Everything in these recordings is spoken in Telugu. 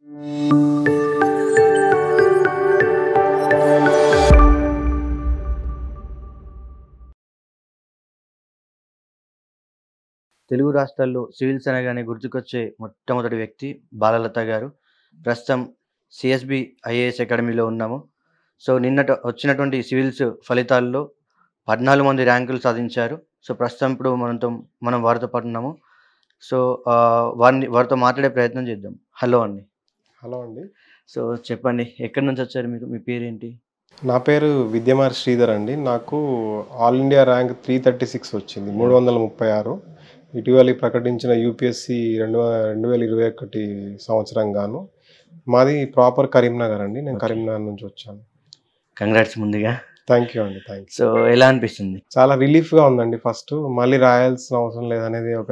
తెలుగు రాష్ట్రాల్లో సివిల్స్ అనగానే గుర్తుకొచ్చే మొట్టమొదటి వ్యక్తి బాలలత గారు ప్రస్తుతం సిఎస్బి ఐఏఎస్ అకాడమీలో ఉన్నాము సో నిన్నట వచ్చినటువంటి సివిల్స్ ఫలితాల్లో పద్నాలుగు మంది ర్యాంకులు సాధించారు సో ప్రస్తుతం ఇప్పుడు మనతో మనం వారితో పాటు ఉన్నాము సో ఆ, వారిని వారితో మాట్లాడే ప్రయత్నం చేద్దాం హలో అండి హలో అండి సో చెప్పండి ఎక్కడి నుంచి వచ్చారు మీరు మీ పేరేంటి నా పేరు విద్యమార్ శ్రీధర్ అండి నాకు all India rank three thirty six వచ్చింది మూడు వందల ముప్పై ఆరు ఇటీవల ప్రకటించిన యూపీఎస్సి రెండు వే- రెండు వేల ఇరవై ఒకటి సంవత్సరం గాను మాది ప్రాపర్ కరీంనగర్ అండి నేను Okay. కరీంనగర్ నుంచి వచ్చాను కంగ్రాట్స్ ముందుగా థ్యాంక్ యూ అండి థ్యాంక్ యూ సో ఎలా అనిపిస్తుంది చాలా రిలీఫ్గా ఉందండి ఫస్ట్ మళ్ళీ రాయాల్సిన అవసరం లేదనేది ఒక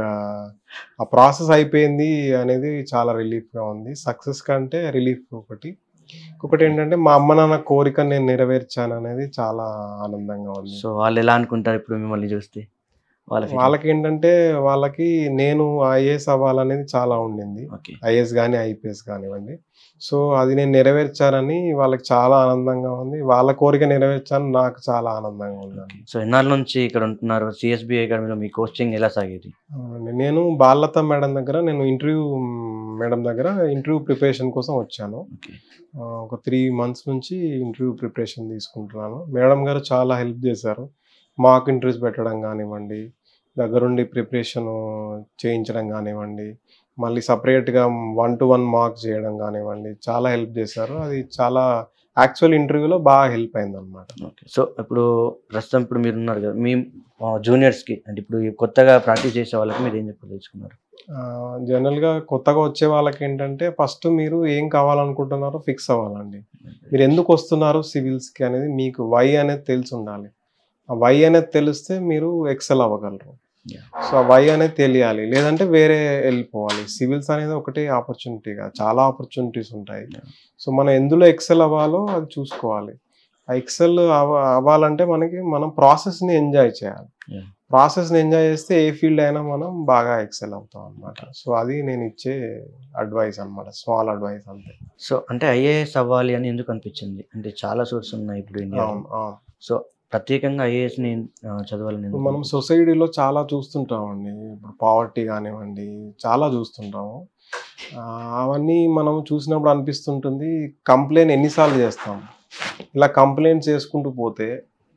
ఆ ప్రాసెస్ అయిపోయింది అనేది చాలా రిలీఫ్గా ఉంది సక్సెస్ కంటే రిలీఫ్ ఒకటి ఇంకొకటి ఏంటంటే మా అమ్మ నాన్న కోరిక నేను నెరవేర్చాను అనేది చాలా ఆనందంగా ఉంది సో వాళ్ళు ఎలా అనుకుంటారు ఇప్పుడు మిమ్మల్ని చూస్తే వాళ్ళ వాళ్ళకి ఏంటంటే వాళ్ళకి నేను ఐఏఎస్ అవ్వాలనేది చాలా ఉండింది ఓకే ఐఏఎస్ కానీ ఐపీఎస్ కానివ్వండి సో అది నేను నెరవేర్చానని వాళ్ళకి చాలా ఆనందంగా ఉంది వాళ్ళ కోరిక నెరవేర్చాను నాకు చాలా ఆనందంగా ఉందండి సో ఎన్నాళ్ళ నుంచి ఇక్కడ ఉంటున్నారు సిఎస్బి అకాడమీలో మీ కోచింగ్ ఎలా సాగేది అవునండి. నేను బాలలత మేడం దగ్గర నేను ఇంటర్వ్యూ మేడం దగ్గర ఇంటర్వ్యూ ప్రిపరేషన్ కోసం వచ్చాను ఓకే ఆ, ఒక త్రీ మంత్స్ నుంచి ఇంటర్వ్యూ ప్రిపరేషన్ తీసుకుంటున్నాను మేడం గారు చాలా హెల్ప్ చేశారు మాక్ ఇంటర్వ్యూస్ పెట్టడం కానివ్వండి దగ్గరుండి ప్రిపరేషన్ చేయించడం కానివ్వండి మళ్ళీ సపరేట్గా వన్ టు వన్ మార్క్ చేయడం కానివ్వండి చాలా హెల్ప్ చేశారు అది చాలా యాక్చువల్ ఇంటర్వ్యూలో బాగా హెల్ప్ అయింది అనమాట ఓకే సో ఇప్పుడు ప్రస్తుతం ఇప్పుడు మీరు ఉన్నారు కదా మీ జూనియర్స్కి అంటే ఇప్పుడు ఈ కొత్తగా ప్రాక్టీస్ చేసే వాళ్ళకి మీరు ఏం చెప్పదలుచుకున్నారు జనరల్గా కొత్తగా వచ్చే వాళ్ళకి ఏంటంటే ఫస్ట్ మీరు ఏం కావాలనుకుంటున్నారో ఫిక్స్ అవ్వాలండి మీరు ఎందుకు వస్తున్నారు సివిల్స్కి అనేది మీకు వై అనేది తెలిసి ఉండాలి ఆ వై అనేది తెలిస్తే మీరు ఎక్సెల్ అవ్వగలరు Yeah. సో ఆ వై అనేది తెలియాలి లేదంటే వేరే వెళ్ళిపోవాలి సివిల్స్ అనేది ఒకటే ఆపర్చునిటీ కాదు చాలా ఆపర్చునిటీస్ ఉంటాయి Yeah. సో మనం ఎందులో ఎక్సెల్ అవ్వాలో అది చూసుకోవాలి ఆ ఎక్సెల్ అవ్వాలంటే మనకి మనం ప్రాసెస్ని ఎంజాయ్ చేయాలి Yeah. ప్రాసెస్ని ఎంజాయ్ చేస్తే ఏ ఫీల్డ్ అయినా మనం బాగా ఎక్సెల్ అవుతాం అనమాట సో అది నేను ఇచ్చే అడ్వైస్ అన్నమాట స్మాల్ అడ్వైస్ అంతే సో అంటే ఐఏఎస్ అవ్వాలి అని ఎందుకు అనిపించింది అంటే చాలా సోర్స్ ఉన్నాయి ఇప్పుడు ఇండియాలో అవును అవును సో ప్రత్యేకంగా ఐఏఎస్ని చదవాలని ఇప్పుడు ఎందుకు? మనం సొసైటీలో చాలా చూస్తుంటామండి ఇప్పుడు పావర్టీ కానివ్వండి చాలా చూస్తుంటాము ఆ, అవన్నీ మనం చూసినప్పుడు అనిపిస్తుంటుంది కంప్లైంట్ ఎన్నిసార్లు చేస్తాం ఇలా కంప్లైంట్ చేసుకుంటూ పోతే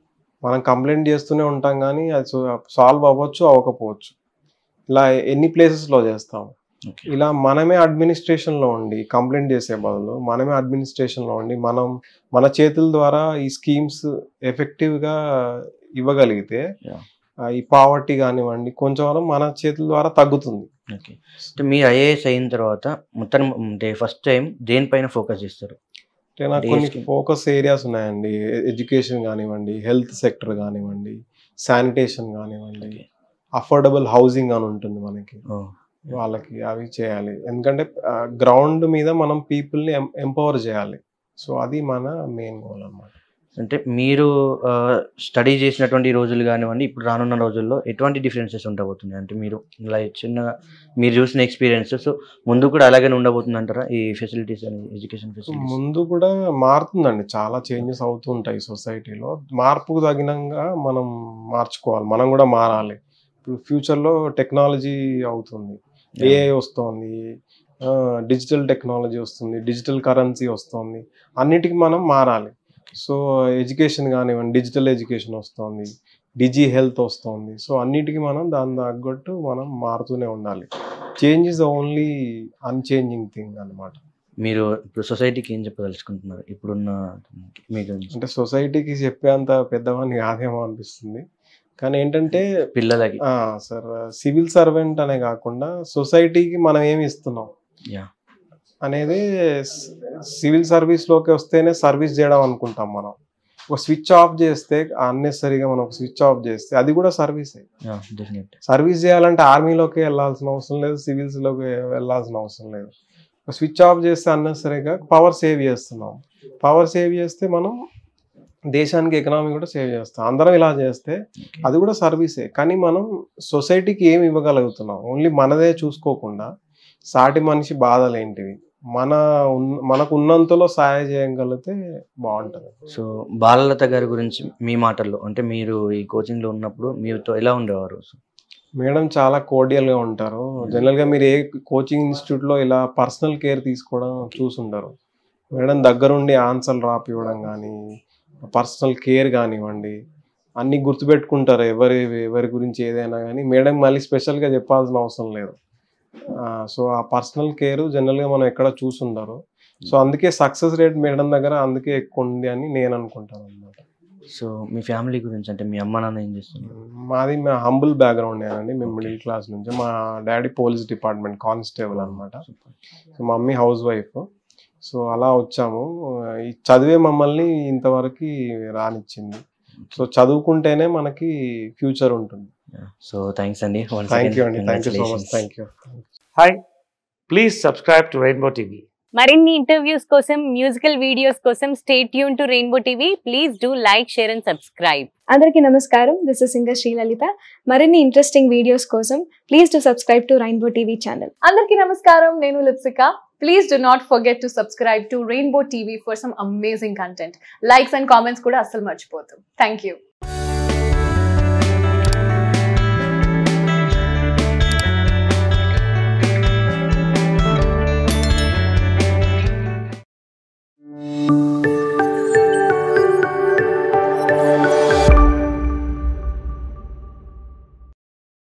మనం కంప్లైంట్ చేస్తూనే ఉంటాం కానీ అది సాల్వ్ అవ్వచ్చు అవ్వకపోవచ్చు ఇలా ఎన్ని ప్లేసెస్లో చేస్తాం ఓకే ఇలా మనమే అడ్మినిస్ట్రేషన్లో ఉండి కంప్లైంట్ చేసే బదులు మనమే అడ్మినిస్ట్రేషన్లో ఉండి మనం మన చేతుల ద్వారా ఈ స్కీమ్స్ ఎఫెక్టివ్గా ఇవ్వగలిగితే Yeah. ఆ, ఈ పావర్టీ కానివ్వండి కొంచెం వరం మన చేతుల ద్వారా తగ్గుతుంది ఓకే అంటే మీరు ఐఏఎస్ అయిన తర్వాత మొత్తం అంటే ఫస్ట్ టైం దేనిపైన ఫోకస్ చేస్తారు అంటే నాకు అంటే ఏ కొన్ని scheme? ఫోకస్ ఏరియాస్ ఉన్నాయండి ఎడ్యుకేషన్ కానివ్వండి హెల్త్ సెక్టర్ కానివ్వండి శానిటేషన్ కానివ్వండి Okay. అఫోర్డబుల్ హౌసింగ్ అని ఉంటుంది మనకి ఓ, వాళ్ళకి అవి చేయాలి ఎందుకంటే గ్రౌండ్ మీద మనం పీపుల్ని ఎంపవర్ చేయాలి సో అది మన మెయిన్ గోల్ అన్నమాట అంటే మీరు స్టడీ చేసినటువంటి రోజులు కానివ్వండి ఇప్పుడు రానున్న రోజుల్లో ఎటువంటి డిఫరెన్సెస్ ఉండబోతున్నాయి అంటే మీరు ఇలా చిన్న మీరు చూసిన ఎక్స్పీరియన్స్ సో ముందు కూడా అలాగే ఉండబోతుంది అంటారా ఈ ఫెసిలిటీస్ అని ఎడ్యుకేషన్ ఫెసిలిటీస్ ముందు కూడా మారుతుందండి చాలా చేంజెస్ అవుతూ ఉంటాయి సొసైటీలో మార్పుకు తగినంగా మనం మార్చుకోవాలి మనం కూడా మారాలి ఇప్పుడు ఫ్యూచర్లో టెక్నాలజీ అవుతుంది ఏఐ వస్తుంది డిజిటల్ టెక్నాలజీ వస్తుంది డిజిటల్ కరెన్సీ వస్తుంది అన్నిటికీ మనం మారాలి సో ఎడ్యుకేషన్ కానివ్వండి డిజిటల్ ఎడ్యుకేషన్ వస్తుంది డిజీ హెల్త్ వస్తుంది సో అన్నిటికీ మనం దాని తగ్గట్టు మనం మారుతూనే ఉండాలి change is only unchanging thing అన్నమాట మీరు ఇప్పుడు సొసైటీకి ఏం చెప్పదలుచుకుంటున్నారు ఇప్పుడున్న మీకు అంటే సొసైటీకి చెప్పేంత పెద్దవాడిని కాదేమో అనిపిస్తుంది కానీ ఏంటంటే పిల్లలకి సార్ సివిల్ సర్వెంట్ అనే కాకుండా సొసైటీకి మనం ఏమి ఇస్తున్నాం యా అనేది సివిల్ సర్వీస్లోకి వస్తేనే సర్వీస్ చేయడం అనుకుంటాం మనం ఒక స్విచ్ ఆఫ్ చేస్తే అన్నెసరీగా మనం ఒక స్విచ్ ఆఫ్ చేస్తే అది కూడా సర్వీసే డెఫినెట్ సర్వీస్ చేయాలంటే ఆర్మీలోకి వెళ్ళాల్సిన అవసరం లేదు సివిల్స్లోకి వెళ్ళాల్సిన అవసరం లేదు ఒక స్విచ్ ఆఫ్ చేస్తే అన్నెసరీగా పవర్ సేవ్ చేస్తున్నాం పవర్ సేవ్ చేస్తే మనం దేశానికి ఎకనామీ కూడా సేవ్ చేస్తాం అందరం ఇలా చేస్తే అది కూడా సర్వీసే కానీ మనం సొసైటీకి ఏమి ఇవ్వగలుగుతున్నాం ఓన్లీ మనదే చూసుకోకుండా సాటి మనిషి బాధలు ఏంటివి మన ఉన్న- మనకు ఉన్నంతలో సహాయం చేయగలిగితే బాగుంటది సో బాలలత గారి గురించి మీ మాటల్లో అంటే మీరు ఈ కోచింగ్లో ఉన్నప్పుడు మీతో ఎలా ఉండేవారు మేడం చాలా cordial గా ఉంటారు జనరల్ గా మీరు ఏ కోచింగ్ ఇన్స్టిట్యూట్ లో ఇలా పర్సనల్ కేర్ తీసుకోవడం చూసుంటారు మేడం దగ్గరుండి ఆన్సర్లు రాపివ్వడం కానీ పర్సనల్ కేర్ కానివ్వండి అన్ని గుర్తుపెట్టుకుంటారు ఎవరి ఎవరి గురించి ఏదైనా కానీ మేడం మళ్ళీ special గా చెప్పాల్సిన అవసరం లేదు సో ఆ పర్సనల్ కేర్ జనరల్గా మనం ఎక్కడ చూసుండరు సో అందుకే సక్సెస్ రేట్ మేడం దగ్గర అందుకే ఎక్కువ ఉంది అని నేను అనుకుంటాను అనమాట సో మీ ఫ్యామిలీ గురించి అంటే మీ అమ్మ నాన్న ఏం చేస్తున్నారు మాది మా హంబుల్ బ్యాక్గ్రౌండ్ అండి మేము మిడిల్ క్లాస్ నుంచి మా డాడీ పోలీస్ డిపార్ట్మెంట్ కానిస్టేబుల్ అనమాట సో మా మమ్మీ హౌస్ వైఫ్ సో అలా వచ్చాము ఈ చదివే మమ్మల్ని ఇంతవరకు రానిచ్చింది సో చదువుకుంటేనే మనకి ఫ్యూచర్ ఉంటుంది సో థ్యాంక్స్ అండి Once థ్యాంక్ again, యూ అండి thank you so much congratulations. Thank you hi please subscribe to Rainbow TV మరిన్ని ఇంటర్వ్యూస్ కోసం మ్యూజికల్ వీడియోస్ కోసం stay tune to Rainbow TV please do like share and subscribe అందరికీ నమస్కారం దిస్ ఇస్ సింగర్ శ్రీలలిత మరిన్ని ఇంట్రెస్టింగ్ వీడియోస్ కోసం please to subscribe to Rainbow TV channel అందరికీ నమస్కారం నేను Lipsika please do not forget to subscribe to Rainbow TV for some amazing content likes and comments కూడా అస్సలు మర్చిపోతాం థ్యాంక్ యూ